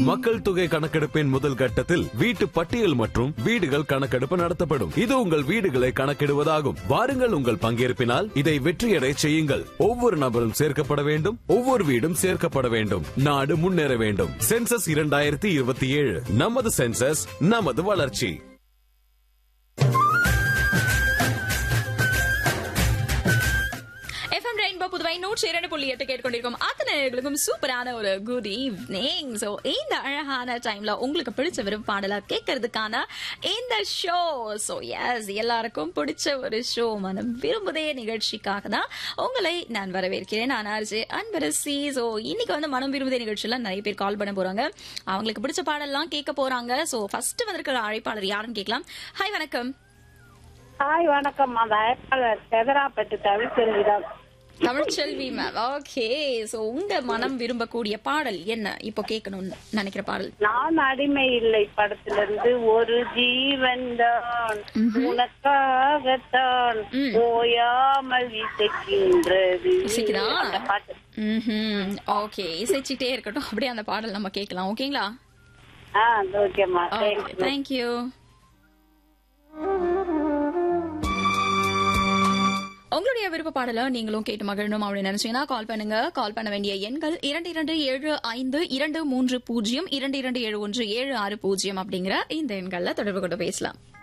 மக்கள் தொகை கணக்கெடுப்பின் முதல் கட்டத்தில் வீட்டு பட்டியல் மற்றும் வீடுகள் கணக்கெடுப்பு நடத்தப்படும் இது உங்கள் வீடுகளை கணக்கிடுவதாகும் வாருங்கள் உங்கள் பங்கேற்பினால் இதை வெற்றியடை செய்யுங்கள் ஒவ்வொரு நபரும் சேர்க்கப்பட வேண்டும் ஒவ்வொரு வீடும் சேர்க்கப்பட வேண்டும் நாடு முன்னேற வேண்டும் சென்சஸ் இரண்டாயிரத்தி இருபத்தி ஏழு நமது சென்சஸ் நமது வளர்ச்சி எஃப்எம் ரெயின்போ புதுவை நூற்றி இரண்டு புள்ளி எட்டு கேட்டுக்கொண்டிருக்கும் அத்தனை நேயர்களுக்கும் சூப்பரான ஒரு குட் ஈவினிங் ஸோ இந்த அழகான டைம்ல உங்களுக்கு பிடிச்ச விருப்ப பாடலா கேட்கறதுக்கான இந்த ஷோ ஸோ எஸ் எல்லாருக்கும் பிடிச்ச ஒரு ஷோ மனம் விரும்புதே நிகழ்ச்சிக்காக தான் உங்களை நான் வரவேற்கிறேன் நான் ஆர்ஜே அன்பரசி ஸோ இன்னைக்கு வந்து மனம் விரும்புதே நிகழ்ச்சியில நிறைய பேர் கால் பண்ண போறாங்க அவங்களுக்கு பிடிச்ச பாடல்லாம் கேட்க போறாங்க ஸோ ஃபர்ஸ்ட் வந்திருக்கிற அழைப்பாளர் யாருன்னு கேட்கலாம் ஹாய் வணக்கம் ஹாய் வணக்கம் அந்த அழைப்பாளர் செதராப்பட்டு தவிர்த்திருந்தார் தமிழ்ச்செல்வி மேம் ஓகே சோ உங்க மனம் விரும்பக்கூடிய பாடல் என்ன இப்போ கேட்கணும்னு நினைக்கிற பாடல் நான் அடிமை இல்லை படத்திலிருந்து ஒரு ஜீவன் தான் உனக்காகத்தான் ஓயாமல் இசைக்கின்றது இசைக்குதா? அந்த பாட்டு ம்ஹும். ஓகே இசைச்சிட்டே இருக்கட்டும் அப்படியே அந்த பாடல் நம்ம கேட்கலாம் ஓகேங்களா ஆ ஓகேம்மா ஓகே தேங்க்யூ தேங்க்யூ உங்களுடைய விருப்ப பாடலை நீங்களும் கேட்டு மகிழணும் அப்படின்னு நினைச்சீங்கன்னா கால் பண்ணுங்க கால் பண்ண வேண்டிய எண்கள் இரண்டு இரண்டு ஏழு ஐந்து இரண்டு மூன்று பூஜ்ஜியம் இரண்டு இரண்டு ஏழு ஒன்று ஏழு ஆறு பூஜ்ஜியம் அப்படிங்கிற இந்த எண்கள்ல தொடர்பு கொண்டு பேசலாம்